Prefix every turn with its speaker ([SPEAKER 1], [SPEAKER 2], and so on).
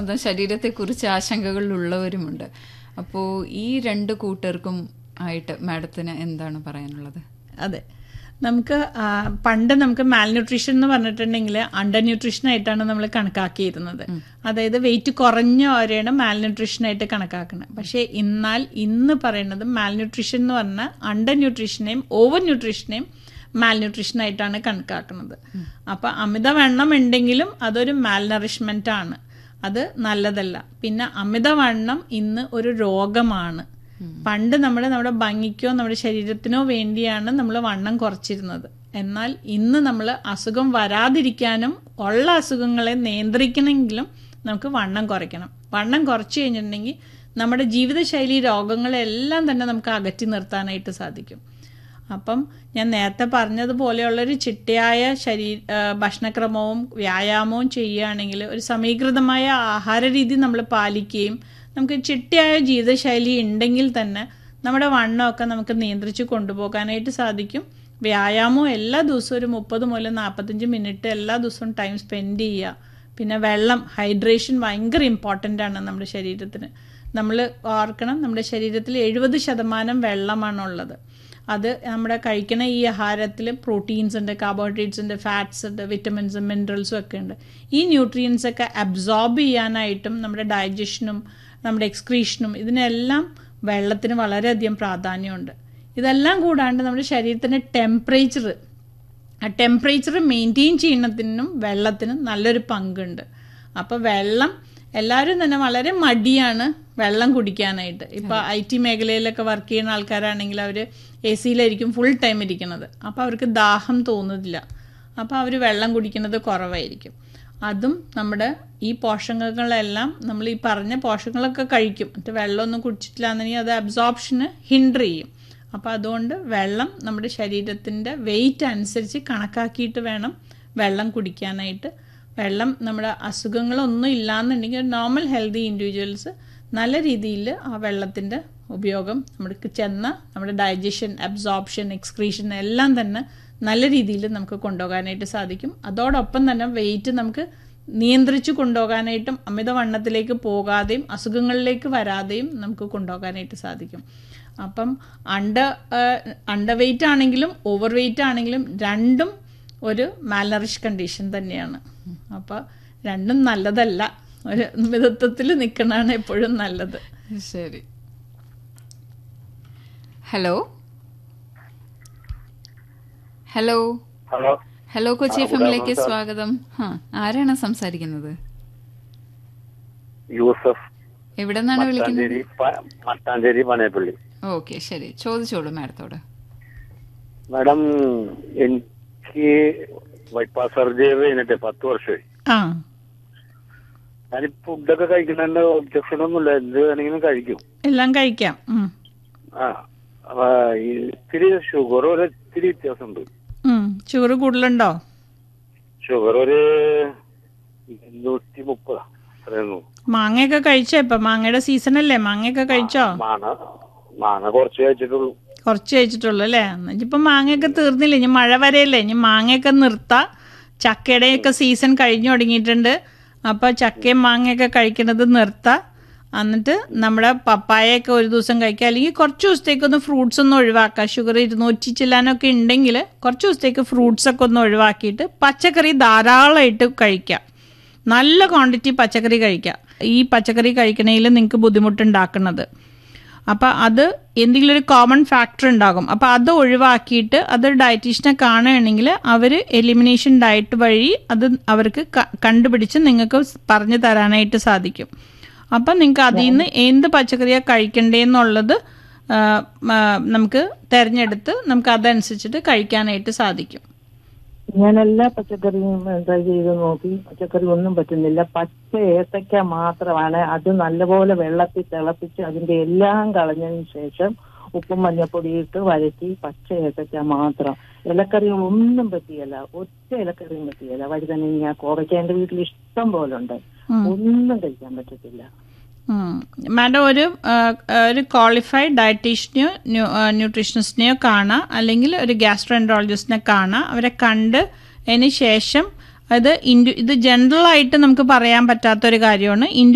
[SPEAKER 1] സ്വന്തം ശരീരത്തെക്കുറിച്ച് ആശങ്കകളുള്ളവരുമുണ്ട് അപ്പോൾ ഈ രണ്ട് കൂട്ടർക്കും ആയിട്ട് മാഡത്തിന് എന്താണ് പറയാനുള്ളത്
[SPEAKER 2] അതെ നമുക്ക് ആ, പണ്ട് നമുക്ക് മാൽന്യൂട്രീഷൻ എന്ന് പറഞ്ഞിട്ടുണ്ടെങ്കിൽ അണ്ടർ ന്യൂട്രീഷൻ ആയിട്ടാണ് നമ്മൾ കണക്കാക്കിയിരുന്നത് അതായത് വെയിറ്റ് കുറഞ്ഞവരെയാണ് മാൽന്യൂട്രീഷൻ ആയിട്ട് കണക്കാക്കുന്നത് പക്ഷേ എന്നാൽ ഇന്ന് പറയുന്നത് മാൽന്യൂട്രീഷൻ എന്ന് പറഞ്ഞാൽ അണ്ടർ ന്യൂട്രീഷനെയും ഓവർ ന്യൂട്രീഷനെയും മാൽന്യൂട്രീഷൻ ആയിട്ടാണ് കണക്കാക്കുന്നത് അപ്പൊ അമിതവണ്ണം ഉണ്ടെങ്കിലും അതൊരു മാൽനറിഷ്മെന്റ് ആണ് അത് നല്ലതല്ല പിന്നെ അമിതവണ്ണം ഇന്ന് ഒരു രോഗമാണ് പണ്ട് നമ്മൾ നമ്മുടെ ഭംഗിക്കോ നമ്മുടെ ശരീരത്തിനോ വേണ്ടിയാണ് നമ്മൾ വണ്ണം കുറച്ചിരുന്നത് എന്നാൽ ഇന്ന് നമ്മൾ അസുഖം വരാതിരിക്കാനും ഉള്ള അസുഖങ്ങളെ നിയന്ത്രിക്കണമെങ്കിലും നമുക്ക് വണ്ണം കുറയ്ക്കണം വണ്ണം കുറച്ച് കഴിഞ്ഞിട്ടുണ്ടെങ്കിൽ നമ്മുടെ ജീവിതശൈലി രോഗങ്ങളെല്ലാം തന്നെ നമുക്ക് അകറ്റി നിർത്താനായിട്ട് സാധിക്കും അപ്പം ഞാൻ നേരത്തെ പറഞ്ഞതുപോലെയുള്ളൊരു ചിട്ടയായ ശരീര ആ, ഭക്ഷണക്രമവും വ്യായാമവും ചെയ്യുകയാണെങ്കിൽ ഒരു സമീകൃതമായ ആഹാര രീതി നമ്മൾ പാലിക്കുകയും നമുക്ക് ചിട്ടയായ ജീവിതശൈലി ഉണ്ടെങ്കിൽ തന്നെ നമ്മുടെ വണ്ണമൊക്കെ നമുക്ക് നിയന്ത്രിച്ച് കൊണ്ടുപോകാനായിട്ട് സാധിക്കും വ്യായാമവും എല്ലാ ദിവസവും ഒരു മുപ്പത് മുതൽ നാൽപ്പത്തഞ്ച് മിനിറ്റ് എല്ലാ ദിവസവും ടൈം സ്പെൻഡ് ചെയ്യുക പിന്നെ വെള്ളം ഹൈഡ്രേഷൻ ഭയങ്കര ഇമ്പോർട്ടൻ്റ് ആണ് നമ്മുടെ ശരീരത്തിന് നമ്മൾ ഓർക്കണം നമ്മുടെ ശരീരത്തിൽ എഴുപത് ശതമാനം വെള്ളമാണുള്ളത് അത് നമ്മുടെ കഴിക്കുന്ന ഈ ആഹാരത്തിൽ പ്രോട്ടീൻസ് ഉണ്ട് കാർബോഹൈഡ്രേറ്റ്സ് ഉണ്ട് ഫാറ്റ്സ് ഉണ്ട് വിറ്റമിൻസും മിനറൽസും ഒക്കെ ഉണ്ട് ഈ ന്യൂട്രിയൻസ് ഒക്കെ അബ്സോർബ് ചെയ്യാനായിട്ടും നമ്മുടെ ഡൈജഷനും നമ്മുടെ എക്സ്ക്രീഷനും ഇതിനെല്ലാം വെള്ളത്തിന് വളരെയധികം പ്രാധാന്യമുണ്ട് ഇതെല്ലാം കൂടാണ്ട് നമ്മുടെ ശരീരത്തിൻ്റെ ടെമ്പറേച്ചർ ആ ടെമ്പറേച്ചർ മെയിൻറ്റെയിൻ ചെയ്യുന്നതിനും വെള്ളത്തിനും നല്ലൊരു പങ്കുണ്ട് അപ്പോൾ വെള്ളം എല്ലാവരും തന്നെ വളരെ മടിയാണ് വെള്ളം കുടിക്കാനായിട്ട് ഇപ്പോൾ ഐ ടി മേഖലയിലൊക്കെ വർക്ക് ചെയ്യുന്ന ആൾക്കാരാണെങ്കിൽ അവർ എ സിയിലായിരിക്കും ഫുൾ ടൈം ഇരിക്കുന്നത് അപ്പോൾ അവർക്ക് ദാഹം തോന്നുന്നില്ല അപ്പോൾ അവർ വെള്ളം കുടിക്കുന്നത് കുറവായിരിക്കും അതും നമ്മുടെ ഈ പോഷകങ്ങളെല്ലാം നമ്മൾ ഈ പറഞ്ഞ പോഷകങ്ങളൊക്കെ കഴിക്കും എന്നിട്ട് വെള്ളമൊന്നും കുടിച്ചിട്ടില്ല എന്നുണ്ടെങ്കിൽ അത് അബ്സോർപ്ഷന് ഹിൻഡർ ചെയ്യും അപ്പോൾ അതുകൊണ്ട് വെള്ളം നമ്മുടെ ശരീരത്തിൻ്റെ വെയിറ്റ് അനുസരിച്ച് കണക്കാക്കിയിട്ട് വേണം വെള്ളം കുടിക്കാനായിട്ട് വെള്ളം നമ്മുടെ അസുഖങ്ങളൊന്നും ഇല്ലാന്നുണ്ടെങ്കിൽ നോർമൽ ഹെൽത്തി ഇൻഡിവിജ്വൽസ് നല്ല രീതിയിൽ ആ വെള്ളത്തിൻ്റെ ഉപയോഗം നമുക്ക് ചെന്ന നമ്മുടെ ഡൈജഷൻ അബ്സോർപ്ഷൻ എക്സ്ക്രീഷൻ എല്ലാം തന്നെ നല്ല രീതിയിൽ നമുക്ക് കൊണ്ടുപോകാനായിട്ട് സാധിക്കും അതോടൊപ്പം തന്നെ വെയിറ്റ് നമുക്ക് നിയന്ത്രിച്ചു കൊണ്ടുപോകാനായിട്ടും അമിതവണ്ണത്തിലേക്ക് പോകാതെയും അസുഖങ്ങളിലേക്ക് വരാതെയും നമുക്ക് കൊണ്ടുപോകാനായിട്ട് സാധിക്കും അപ്പം അണ്ട അണ്ടർ വെയിറ്റ് ആണെങ്കിലും ഓവർ വെയിറ്റ് ആണെങ്കിലും രണ്ടും ഒരു മാലറിഷ് കണ്ടീഷൻ തന്നെയാണ് അപ്പോൾ രണ്ടും നല്ലതല്ല ഒരു മിതത്വത്തിൽ നിൽക്കണതാണ് എപ്പോഴും നല്ലത്
[SPEAKER 1] ശരി hello hello
[SPEAKER 3] hello
[SPEAKER 1] hello Kochi F എമ്മിലേക്ക് സ്വാഗതം ഹാ ആരാണ് സംസാരിക്കുന്നത്
[SPEAKER 3] യൂസഫ്
[SPEAKER 1] എവിടെ നിന്നാണ് വിളിക്കുന്നത്
[SPEAKER 3] മട്ടാഞ്ചേരി പ- മട്ടാഞ്ചേരി പനയപ്പള്ളി
[SPEAKER 1] ഓക്കെ ശരി ചോദിച്ചോളൂ മാഡത്തോട്
[SPEAKER 3] മാഡം എനിക്ക് ബൈപ്പാസ് സർജറി കഴിഞ്ഞിട്ട് പത്ത് വർഷമായി
[SPEAKER 2] ആ
[SPEAKER 3] ഞാൻ ഫുഡൊക്കെ കഴിക്കുന്നതിന്റെ ഒബ്ജക്ഷൻ ഒന്നുമില്ല എന്ത് വേണമെങ്കിലും കഴിക്കും
[SPEAKER 2] എല്ലാം കഴിക്കാം ഉം.
[SPEAKER 3] ആ അപ്പൊ ഈ ഇത്തിരി ഷുഗർ ഒരു ഇത്തിരി വ്യത്യാസമുണ്ട്
[SPEAKER 2] ഉം. ഷുഗർ കൂടുതലുണ്ടോ
[SPEAKER 3] ഷുഗർ ഒരു നൂറ്റി മുപ്പത് അത്രയൊന്നും
[SPEAKER 2] മാങ്ങയൊക്കെ കഴിച്ചോ ഇപ്പൊ മാങ്ങയുടെ സീസൺ അല്ലേ മാങ്ങയൊക്കെ കഴിച്ചോ
[SPEAKER 3] മാങ്ങ മാങ്ങ കുറച്ച് കഴിച്ചിട്ടുള്ളൂ
[SPEAKER 2] കുറച്ച് കഴിച്ചിട്ടുള്ളൂ അല്ലേ ഇപ്പം മാങ്ങയൊക്കെ തീർന്നില്ല ഇനി മഴ വരെയല്ലേ ഇനി മാങ്ങയൊക്കെ നിർത്താം ചക്കയുടെയൊക്കെ സീസൺ കഴിഞ്ഞു തുടങ്ങിയിട്ടുണ്ട് അപ്പോൾ ചക്കയും മാങ്ങയൊക്കെ കഴിക്കുന്നത് നിർത്താം എന്നിട്ട് നമ്മുടെ പപ്പായയൊക്കെ ഒരു ദിവസം കഴിക്കുക അല്ലെങ്കിൽ കുറച്ച് ദിവസത്തേക്കൊന്ന് ഫ്രൂട്ട്സ് ഒന്ന് ഒഴിവാക്കുക ഷുഗർ ഇരുന്നൂറ്റി ചെല്ലാനൊക്കെ ഉണ്ടെങ്കിൽ കുറച്ച് ദിവസത്തേക്ക് ഫ്രൂട്ട്സ് ഒക്കെ ഒന്ന് ഒഴിവാക്കിയിട്ട് പച്ചക്കറി ധാരാളമായിട്ട് കഴിക്കുക നല്ല ക്വാണ്ടിറ്റി പച്ചക്കറി കഴിക്കുക ഈ പച്ചക്കറി കഴിക്കണതിൽ നിങ്ങൾക്ക് ബുദ്ധിമുട്ടുണ്ടാക്കുന്നത് അപ്പോൾ അത് എന്തെങ്കിലും ഒരു കോമൺ ഫാക്ടർ ഉണ്ടാകും അപ്പോൾ അത് ഒഴിവാക്കിയിട്ട് അതൊരു ഡയറ്റീഷ്യനെ കാണുകയാണെങ്കിൽ അവർ എലിമിനേഷൻ ഡയറ്റ് വഴി അത് അവർക്ക് ക- കണ്ടുപിടിച്ച് നിങ്ങൾക്ക് പറഞ്ഞു തരാനായിട്ട് സാധിക്കും അപ്പം നിങ്ങൾക്ക് അതിൽ നിന്ന് എന്ത് പച്ചക്കറിയാണ് കഴിക്കണ്ടേന്നുള്ളത് ആ, ആ, നമുക്ക് തിരഞ്ഞെടുത്ത് നമുക്ക് അതനുസരിച്ചിട്ട് കഴിക്കാനായിട്ട് സാധിക്കും
[SPEAKER 4] ഞാൻ എല്ലാ പച്ചക്കറിയും ട്രൈ ചെയ്ത് നോക്കി പച്ചക്കറി ഒന്നും പറ്റുന്നില്ല പച്ച ഏത്തക്ക മാത്രമാണ് അത് നല്ലപോലെ വെള്ളത്തിൽ തിളപ്പിച്ച് അതിന്റെ എല്ലാം കളഞ്ഞതിന് ശേഷം ഉപ്പും മഞ്ഞപ്പൊടി ഇട്ട് വഴറ്റി പച്ച ഏത്തക്ക മാത്രം ഇലക്കറികൾ ഒന്നും പറ്റിയല്ല ഒറ്റ ഇലക്കറിയും പറ്റിയല്ല വഴുതനങ്ങ കോവയ്ക്ക എന്റെ വീട്ടിൽ ഇഷ്ടം പോലെ ഉണ്ട് ഒന്നും കഴിക്കാൻ പറ്റത്തില്ല
[SPEAKER 2] മാഡം ഒരു ആ, ഒരു ക്വാളിഫൈഡ് ഡയറ്റീഷ്യനെയോ ന്യൂട്രീഷനിസ്റ്റിനെയോ കാണാം അല്ലെങ്കിൽ ഒരു ഗ്യാസ്ട്രോഎൻട്രോളജിസ്റ്റിനെ കാണാം അവരെ കണ്ട് അതിന് ശേഷം അത് ഇൻഡു ഇത് ജനറൽ ആയിട്ട് നമുക്ക് പറയാൻ പറ്റാത്തൊരു കാര്യമാണ്